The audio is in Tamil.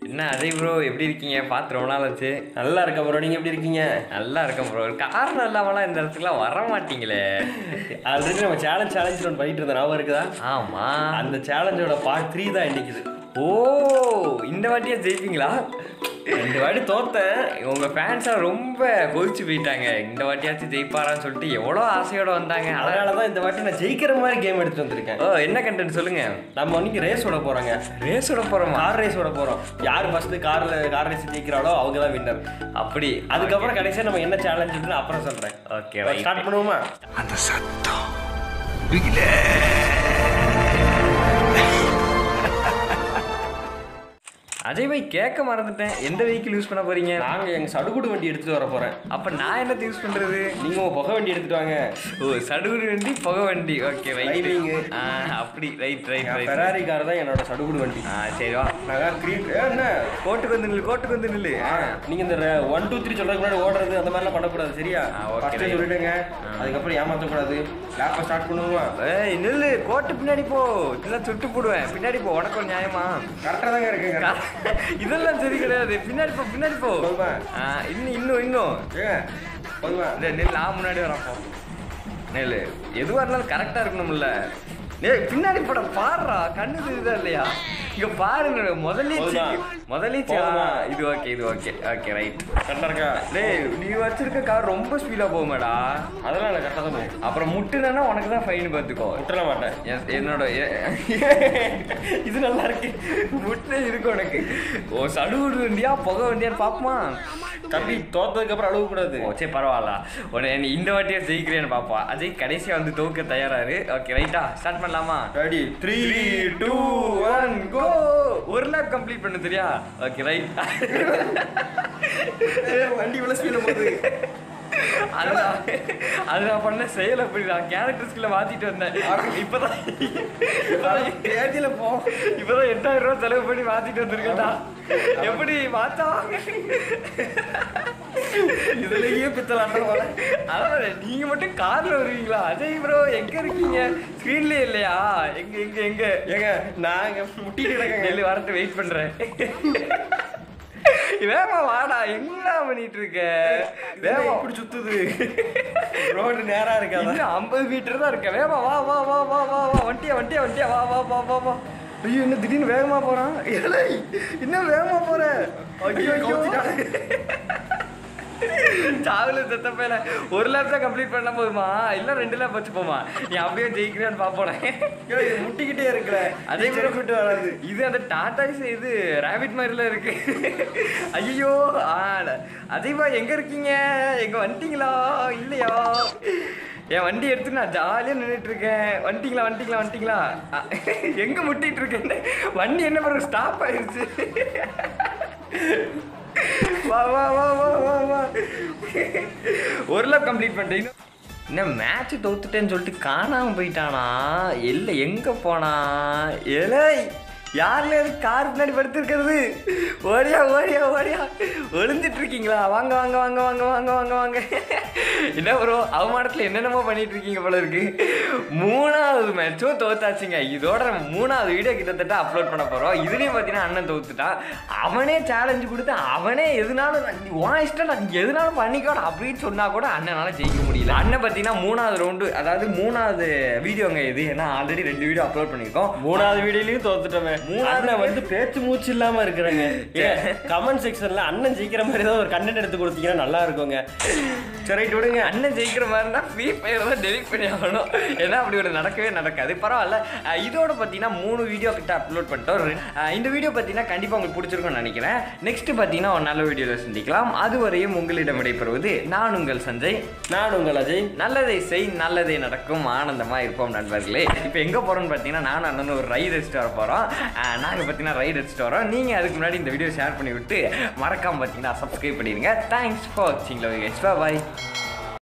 என்ன அஜய் ப்ரோ எப்படி இருக்கீங்க பார்த்து ரொம்ப நாள் ஆச்சு நல்லா இருக்க ப்ரோ நீங்க எப்படி இருக்கீங்க நல்லா இருக்கேன் ப்ரோ காரணம் இல்லாமலாம் இந்த இடத்துக்குலாம் வர மாட்டீங்களே ஆல்ரெடி நம்ம சேலஞ்ச் சேலஞ்ச் ஒன்று பண்ணிட்டு இருந்தோம் ஞாபகம் இருக்குதா ஆமா அந்த சேலஞ்சோட பார்ட் த்ரீ தான் இன்னைக்குது ஓ இந்த வாட்டியா ஜெயிப்பீங்களா ரெண்டு வாட்டி தோத்தேன் உங்க ஃபேன்ஸா ரொம்ப கொதிச்சு போயிட்டாங்க இந்த வாட்டியாச்சும் ஜெயிப்பாரான்னு சொல்லிட்டு எவ்வளோ ஆசையோட வந்தாங்க ஆனா- அதனால தான் இந்த வாட்டி நான் ஜெயிக்கிற மாதிரி கேம் எடுத்துட்டு வந்திருக்கேன் ஓ என்ன கண்டென்ட் சொல்லுங்க நம்ம இன்னைக்கு ரேஸ் ஓட போறாங்க ரேஸோட போறோமா கார் ரேஸ் ஓட போறோம் யார் ஃபர்ஸ்ட் கார்ல கார் ரேஸ் ஜெயிக்கிறாளோ அவங்க தான் வின்னர் அப்படி அதுக்கப்புறம் கடைசியா நம்ம என்ன சேலஞ்சுன்னு அப்புறம் சொல்றேன் ஓகே ஸ்டார்ட் பண்ணுவோமா அந்த சத்தம் பிகிலே அஜய் பாய் கேட்க மறந்துட்டேன் எந்த வெஹிக்கிள் யூஸ் பண்ண போறீங்க நாங்க எங்க சடுகுடு வண்டி எடுத்துட்டு வர போறேன் அப்ப நான் என்ன யூஸ் பண்றது நீங்க உங்க புகை வண்டி எடுத்துட்டு வாங்க ஓ சடுகுடு வண்டி புகை வண்டி ஓகே ரைட் Driving. அப்படி right right right Ferrari car தான் என்னோட சடுகுடு வண்டி ஆ சரி வா நான் கிரீன் என்ன கோட்டுக்கு வந்து நில்லு கோட்டுக்கு வந்து நில்லு ஆ. நீங்க இந்த ஒன் டூ த்ரீ சொல்றதுக்கு முன்னாடி ஓடுறது அந்த மாதிரிலாம் பண்ணக்கூடாது சரியா ஆ, okay, ஃபர்ஸ்ட் right. சொல்லிடுங்க அதுக்கப்புறம் ஏமாத்தக்கூடாது லேப்பை ஸ்டார்ட் பண்ணுவோமா ஏய் நில்லு கோட்டு பின்னாடி போ இதெல்லாம் சுட்டு போடுவேன் பின்னாடி போ உனக்கு ஒரு நியாயமா கரெக்டாக தாங்க இருக்குங்க இதெல்லாம் சரி கிடையாது பின்னாடி போ பின்னாடி போ போதுமா? ஆ, இன்னும் இன்னும் இன்னும் ஏங்க போதுமா இந்த நெல் நான் முன்னாடி வரப்போ நெல் எதுவாக இருந்தாலும் கரெக்டாக இருக்கணும்ல ஏய் பின்னாடி போட பாடுறா கண்ணு தெரியுதா இல்லையா இங்க பாருங்க முதல்ல போதுமா? முதல்ல போதுமா? இது ஓகே இது ஓகே ஓகே ரைட் கரெக்டாக இருக்கா டேய் நீ வச்சிருக்க கார் ரொம்ப ஸ்பீடா போகுமேடா அதெல்லாம் இல்லை கரெக்டாக தான் போகும் அப்புறம் முட்டுனா உனக்கு தான் ஃபைன் பார்த்துக்கோ விட்டுற மாட்டேன் என்- என்னோட எ- இது நல்லா இருக்கு முட்டை இருக்கு உனக்கு ஓ சடுகுடு வண்டியா புகை வண்டியான்னு பாப்போமா தம்பி தோத்ததுக்கு அப்புறம் அழுவக்கூடாது ஓ சரி பரவாயில்ல உடனே நீ இந்த வாட்டியா ஜெயிக்கிறேன்னு பாப்பா அஜய் கடைசியா வந்து தோக்க தயாராரு ஓகே ரைட்டா ஸ்டார்ட் பண்ணலாமா ready three two one go ஒரு லேப் கம்ப்ளீட் பண்ணு தெரியா ஓகே ரைட் வண்டி இவ்வளோ ஸ்பீடில் போகுது அதுதான் அது நான் பண்ண செயல் அப்படி நான் கேரக்டர் ஸ்கில்ல மாத்திட்டு வந்தேன் இப்பதான் இப்பதான் தேதியில் போ இப்பதான் எட்டாயிரம் ரூபாய் செலவு பண்ணி மாத்திட்டு வந்திருக்கேன்டா எப்படி மாத்தா இதுலயே பித்தலாட்டம் போல அதான் நீங்க மட்டும் கார்ல வருவீங்களா அஜய் ப்ரோ எங்க இருக்கீங்க ஸ்கிரீன்லயே இல்லையா எங்க எங்க எங்க ஏங்க நாங்க முட்டிட்டு கிடக்கங்க டெல்லி வரட்டு வெயிட் பண்றேன் வேமா வாடா என்னடா பண்ணிட்டு இருக்க வேமா வேமா இப்படி சுத்துது ரோடு நேரா இருக்காதா இன்னும் ஐம்பது மீட்டர் தான் இருக்க வேமா வா வா வா வா வா வா வண்டியா வண்டியா வண்டியா வா வா வா வா வா ஐயோ இன்னும் திடீர்னு வேகமா போறான் ஏலே இன்னும் வேகமா போற ஐயோ ஐயோ சாவுல செத்த பேல ஒரு லேப் தான் கம்ப்ளீட் பண்ணா போதுமா இல்ல ரெண்டு லேப் வச்சு போமா நீ அப்படியே ஜெயிக்கிறேன்னு பாப்போனே ஏய், இது முட்டிக்கிட்டே இருக்கிற அதே அதே விட்டு வராது இது அந்த டாடா இது ரேபிட் மாதிரில இருக்கு ஐயோ அதேவா எங்க இருக்கீங்க எங்க வந்துட்டீங்களா இல்லையா என் வண்டி எடுத்து நான் ஜாலியாக நின்றுட்டு இருக்கேன் வந்துட்டீங்களா வந்துட்டீங்களா வந்துட்டீங்களா அ, எங்க முட்டிட்டு இருக்கேன் வண்டி என்ன பண்ணுற ஸ்டாப் ஆயிருச்சு வா வா வா வா வா வா ஒரு லேப் கம்ப்ளீட் பண்ணிட்டேன் இன்னும் என்ன மேட்ச் தோத்துட்டேன்னு சொல்லிட்டு காணாம போயிட்டானா இல்லை எங்க போனா ஏலே யாருல எது கார் பின்னாடி படுத்திருக்கிறது ஓடியா ஓடியா ஓடியா ஒளிஞ்சிட்டு இருக்கீங்களா வாங்க வாங்க வாங்க வாங்க வாங்க வாங்க வாங்க என்ன ப்ரோ அவமானத்தில் என்னென்னமோ பண்ணிட்டு இருக்கீங்க போல இருக்கு மூணாவது மேட்சும் தோத்தாச்சுங்க இதோட நம்ம மூணாவது வீடியோ கிட்டத்தட்ட அப்லோட் பண்ண போறோம் இதுலயும் பார்த்தீங்கன்னா அண்ணன் தோத்துட்டான் அவனே சேலஞ்சு கொடுத்து அவனே எதுனாலும் நான் நீ உன் இஷ்டம் நான் நீ எதுனாலும் பண்ணிக்கோ அப்படின்னு சொன்னா கூட அண்ணனால ஜெயிக்க முடியல அண்ணன் பார்த்தீங்கன்னா மூணாவது ரவுண்டு அதாவது மூணாவது வீடியோங்க இது ஏன்னா ஆல்ரெடி ரெண்டு வீடியோ அப்லோட் பண்ணியிருக்கோம் மூணாவது வீடியோலயும் தோத்துட்டோமே மூணாவது அண்ணன் வந்து பேச்சு மூச்சு இல்லாம இருக்கிறாங்க கமெண்ட் செக்ஷன்ல அண்ணன் ஜெயிக்கிற மாதிரி ஏதாவது ஒரு கண்டென்ட் எடுத்து கொடுத்தீங்கன்னா நல்லா இருக்குங்க சரி ரைட் விடுங்க அண்ணன் ஜெயிக்கிற மாதிரி இருந்தால் ஃப்ரீ ஃபயர் தான் டெலிட் பண்ணி ஆகணும் ஏன்னா அப்படி ஒரு நடக்கவே நடக்காது பரவாயில்ல அஹ் இதோட பார்த்தீங்கன்னா மூணு வீடியோ கிட்ட அப்லோட் பண்ணிட்டோம் ரெ- அஹ் இந்த வீடியோ பார்த்தீங்கன்னா கண்டிப்பாக உங்களுக்கு பிடிச்சிருக்கும்னு நினைக்கிறேன் நெக்ஸ்ட் பார்த்தீங்கன்னா ஒரு நல்ல வீடியோவில் சந்திக்கலாம் அதுவரையும் உங்களிடம் விடைபெறுவது நான் உங்கள் சஞ்சய் நான் உங்கள் அஜய் நல்லதை செய் நல்லதே நடக்கும் ஆனந்தமா இருப்போம் நண்பர்களே இப்போ எங்க போறோம்னு பார்த்தீங்கன்னா நான் அண்ணன் ஒரு ரைடு அடிச்சுட்டு வர போறோம் அஹ் நாங்க பார்த்தீங்கன்னா ரைடு அடிச்சுட்டு வரோம் நீங்க அதுக்கு முன்னாடி இந்த வீடியோ ஷேர் பண்ணி விட்டு மறக்காம பார்த்தீங்கன்னா சப்ஸ்கிரைப் பண்ணிடுங்க தேங்க்ஸ் ஃபார் வாட்சிங் லவ் பாய்